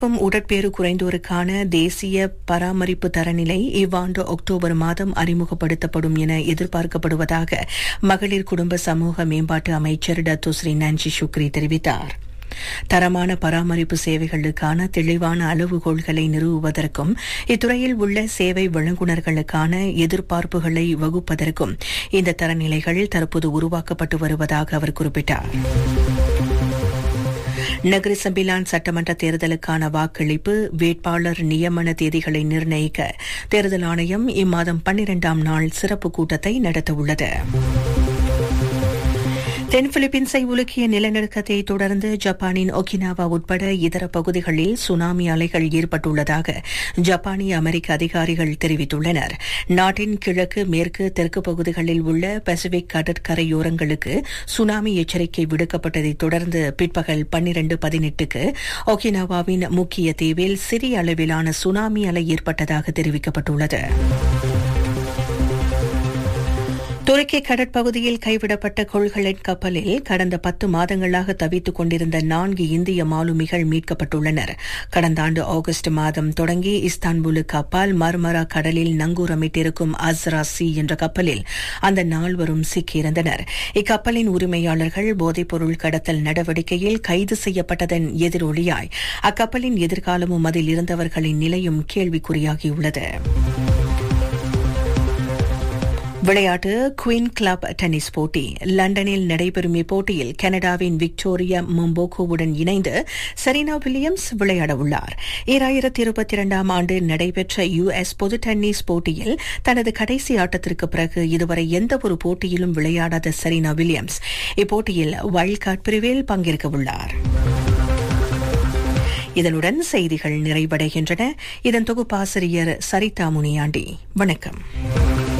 இருக்கும் உடற்பேறு குறைந்தோருக்கான தேசிய பராமரிப்பு தரநிலை இவ்வாண்டு அக்டோபர் மாதம் அறிமுகப்படுத்தப்படும் என எதிர்பார்க்கப்படுவதாக மகளிர் குடும்ப சமூக மேம்பாட்டு அமைச்சர் டத்துஸ்ரீ நான்சி சுக்ரி தெரிவித்தார் தரமான பராமரிப்பு சேவைகளுக்கான தெளிவான அளவுகோல்களை நிறுவுவதற்கும் இத்துறையில் உள்ள சேவை வழங்குநர்களுக்கான எதிர்பார்ப்புகளை வகுப்பதற்கும் இந்த தரநிலைகள் தற்போது உருவாக்கப்பட்டு வருவதாக அவர் குறிப்பிட்டார் நகரி சம்பிலான் சட்டமன்ற தேர்தலுக்கான வாக்களிப்பு வேட்பாளர் நியமன தேதிகளை நிர்ணயிக்க தேர்தல் ஆணையம் இம்மாதம் பன்னிரண்டாம் நாள் சிறப்பு கூட்டத்தை நடத்தவுள்ளது தென் பிலிப்பீன்ஸை உலுக்கிய நிலநடுக்கத்தை தொடர்ந்து ஜப்பானின் ஒகினாவா உட்பட இதர பகுதிகளில் சுனாமி அலைகள் ஏற்பட்டுள்ளதாக ஜப்பானிய அமெரிக்க அதிகாரிகள் தெரிவித்துள்ளனர் நாட்டின் கிழக்கு மேற்கு தெற்கு பகுதிகளில் உள்ள பசிபிக் கடற்கரையோரங்களுக்கு சுனாமி எச்சரிக்கை விடுக்கப்பட்டதைத் தொடர்ந்து பிற்பகல் பன்னிரண்டு பதினெட்டுக்கு ஒகினாவாவின் முக்கிய தீவில் சிறிய அளவிலான சுனாமி அலை ஏற்பட்டதாக தெரிவிக்கப்பட்டுள்ளது துருக்கி கடற்பகுதியில் கைவிடப்பட்ட கொள்கலன் கப்பலில் கடந்த பத்து மாதங்களாக தவித்துக் கொண்டிருந்த நான்கு இந்திய மாலுமிகள் மீட்கப்பட்டுள்ளனர் கடந்த ஆண்டு ஆகஸ்ட் மாதம் தொடங்கி இஸ்தான்புலுக்கு அப்பால் மர்மரா கடலில் நங்கூரமிட்டிருக்கும் அஸ்ரா சி என்ற கப்பலில் அந்த நால்வரும் சிக்கியிருந்தனர் இக்கப்பலின் உரிமையாளர்கள் போதைப்பொருள் கடத்தல் நடவடிக்கையில் கைது செய்யப்பட்டதன் எதிரொலியாய் அக்கப்பலின் எதிர்காலமும் அதில் இருந்தவர்களின் நிலையும் கேள்விக்குறியாகியுள்ளது விளையாட்டு குயின் கிளப் டென்னிஸ் போட்டி லண்டனில் நடைபெறும் இப்போட்டியில் கனடாவின் விக்டோரியா மும்போகோவுடன் இணைந்து செரீனா வில்லியம்ஸ் விளையாட உள்ளார் ஈராயிரத்தி இருபத்தி இரண்டாம் ஆண்டு நடைபெற்ற யுஎஸ் பொது டென்னிஸ் போட்டியில் தனது கடைசி ஆட்டத்திற்கு பிறகு இதுவரை எந்தவொரு போட்டியிலும் விளையாடாத செரீனா வில்லியம்ஸ் இப்போட்டியில் வைல்ட் கார்டு பிரிவில் பங்கேற்க உள்ளார் இதனுடன் செய்திகள் நிறைவடைகின்றன இதன் தொகுப்பாசிரியர் சரிதா முனியாண்டி வணக்கம்